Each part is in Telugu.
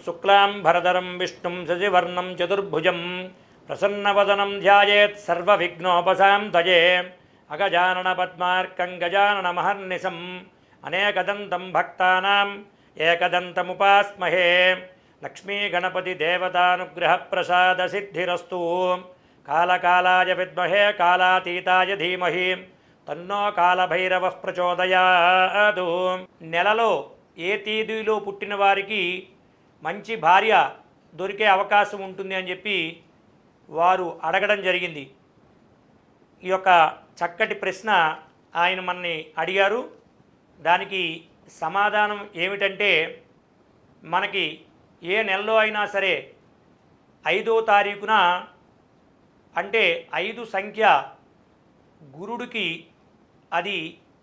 శుక్లాం భరదరం విష్ణుం శశివర్ణం చతుర్భుజం ప్రసన్నవదనం ధ్యాయేత్ సర్వవిఘ్నోపశాంతయే అగజానన పద్మార్కం గజానన మహర్నిశం అనేకదంతం భక్తానాం ఏకదంతముపాస్మహే లక్ష్మీ గణపతి దేవతానుగ్రహ ప్రసాద సిద్ధిరస్తు కాలకాలాయ విద్మహే కాలాతీతాయ ధీమహి తన్నో కాలభైరవ ప్రచోదయాదు నెలలో ఏ తేదీలో పుట్టిన వారికి మంచి భార్య దొరికే అవకాశం ఉంటుంది అని చెప్పి వారు అడగడం జరిగింది ఈ యొక్క చక్కటి ప్రశ్న ఆయన మనని అడిగారు దానికి సమాధానం ఏమిటంటే మనకి ఏ నెలలో అయినా సరే ఐదో తారీఖున అంటే ఐదు సంఖ్య గురుడికి అది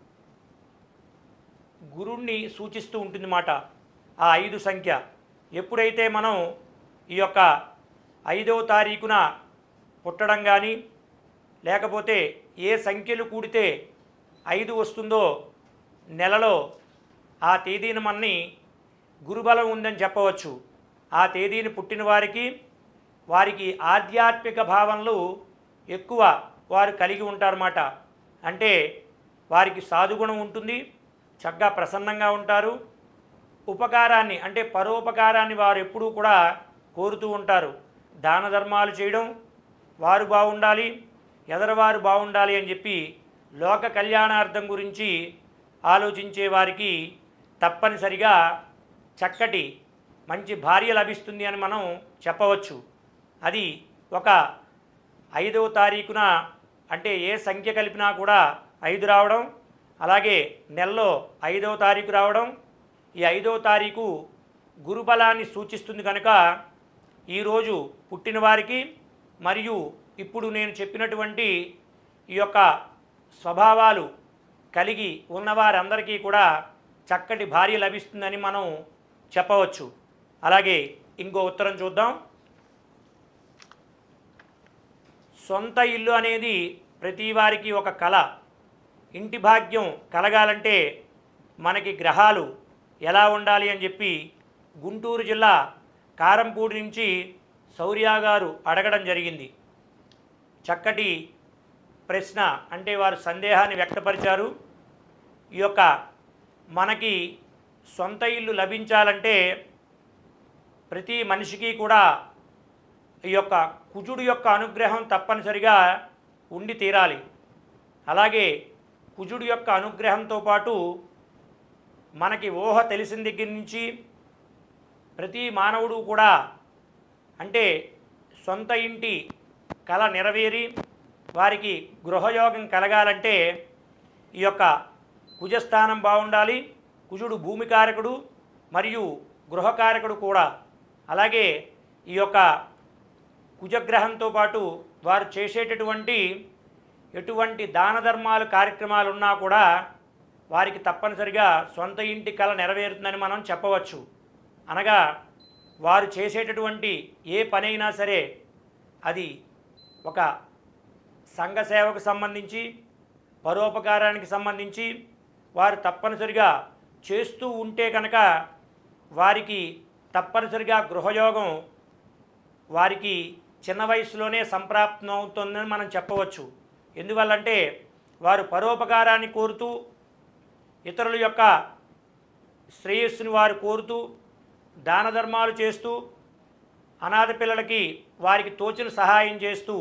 గురుణ్ణి సూచిస్తూ ఉంటుందన్నమాట ఆ ఐదు సంఖ్య ఎప్పుడైతే మనం ఈ యొక్క ఐదవ తారీఖున పుట్టడం కానీ లేకపోతే ఏ సంఖ్యలు కూడితే ఐదు వస్తుందో నెలలో ఆ తేదీన మనని గురుబలం ఉందని చెప్పవచ్చు ఆ తేదీని పుట్టిన వారికి వారికి ఆధ్యాత్మిక భావనలు ఎక్కువ వారు కలిగి ఉంటారన్నమాట అంటే వారికి సాధుగుణం ఉంటుంది చక్కగా ప్రసన్నంగా ఉంటారు ఉపకారాన్ని అంటే పరోపకారాన్ని వారు ఎప్పుడూ కూడా కోరుతూ ఉంటారు దాన ధర్మాలు చేయడం వారు బాగుండాలి ఎదరవారు బాగుండాలి అని చెప్పి లోక కళ్యాణార్థం గురించి ఆలోచించే వారికి తప్పనిసరిగా చక్కటి మంచి భార్య లభిస్తుంది అని మనం చెప్పవచ్చు అది ఒక ఐదవ తారీఖున అంటే ఏ సంఖ్య కలిపినా కూడా ఐదు రావడం అలాగే నెలలో ఐదవ తారీఖు రావడం ఈ ఐదవ తారీఖు గురుబలాన్ని సూచిస్తుంది కనుక ఈరోజు పుట్టిన వారికి మరియు ఇప్పుడు నేను చెప్పినటువంటి ఈ యొక్క స్వభావాలు కలిగి ఉన్నవారందరికీ కూడా చక్కటి భార్య లభిస్తుందని మనం చెప్పవచ్చు అలాగే ఇంకో ఉత్తరం చూద్దాం సొంత ఇల్లు అనేది ప్రతి వారికి ఒక కళ ఇంటి భాగ్యం కలగాలంటే మనకి గ్రహాలు ఎలా ఉండాలి అని చెప్పి గుంటూరు జిల్లా కారంపూడి నుంచి శౌర్య గారు అడగడం జరిగింది చక్కటి ప్రశ్న అంటే వారు సందేహాన్ని వ్యక్తపరిచారు ఈ యొక్క మనకి సొంత ఇల్లు లభించాలంటే ప్రతి మనిషికి కూడా ఈ యొక్క కుజుడు యొక్క అనుగ్రహం తప్పనిసరిగా ఉండి తీరాలి అలాగే కుజుడు యొక్క అనుగ్రహంతో పాటు మనకి ఊహ తెలిసిన దగ్గర నుంచి ప్రతి మానవుడు కూడా అంటే సొంత ఇంటి కళ నెరవేరి వారికి గృహయోగం కలగాలంటే ఈ యొక్క కుజస్థానం బాగుండాలి కుజుడు భూమికారకుడు మరియు గృహకారకుడు కూడా అలాగే ఈ యొక్క కుజగ్రహంతో పాటు వారు చేసేటటువంటి ఎటువంటి దాన ధర్మాలు కార్యక్రమాలు ఉన్నా కూడా వారికి తప్పనిసరిగా సొంత ఇంటి కళ నెరవేరుతుందని మనం చెప్పవచ్చు అనగా వారు చేసేటటువంటి ఏ పనైనా సరే అది ఒక సంఘ సేవకు సంబంధించి పరోపకారానికి సంబంధించి వారు తప్పనిసరిగా చేస్తూ ఉంటే కనుక వారికి తప్పనిసరిగా గృహయోగం వారికి చిన్న వయసులోనే సంప్రాప్తం అవుతుందని మనం చెప్పవచ్చు ఎందువల్లంటే వారు పరోపకారాన్ని కోరుతూ ఇతరుల యొక్క శ్రేయస్సుని వారు కోరుతూ దాన ధర్మాలు చేస్తూ అనాథ పిల్లలకి వారికి తోచిన సహాయం చేస్తూ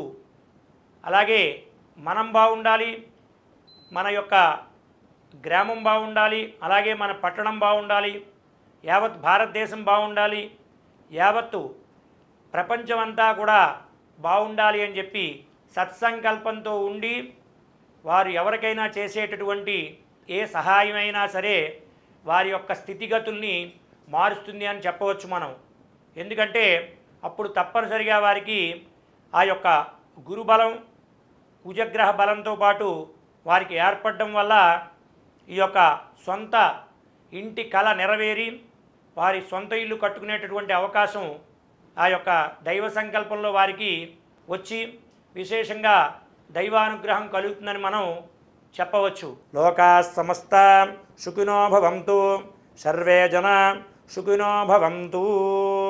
అలాగే మనం బాగుండాలి మన యొక్క గ్రామం బాగుండాలి అలాగే మన పట్టణం బాగుండాలి యావత్ భారతదేశం బాగుండాలి యావత్తు ప్రపంచమంతా కూడా బాగుండాలి అని చెప్పి సత్సంకల్పంతో ఉండి వారు ఎవరికైనా చేసేటటువంటి ఏ సహాయమైనా సరే వారి యొక్క స్థితిగతుల్ని మారుస్తుంది అని చెప్పవచ్చు మనం ఎందుకంటే అప్పుడు తప్పనిసరిగా వారికి ఆ యొక్క గురుబలం కుజగ్రహ బలంతో పాటు వారికి ఏర్పడడం వల్ల ఈ యొక్క సొంత ఇంటి కళ నెరవేరి వారి సొంత ఇల్లు కట్టుకునేటటువంటి అవకాశం ఆ యొక్క దైవ సంకల్పంలో వారికి వచ్చి విశేషంగా దైవానుగ్రహం కలుగుతుందని మనం చెప్పవచ్చు లోకా సమస్త సుఖినో భవంతు సర్వే జన సుఖినో భవంతు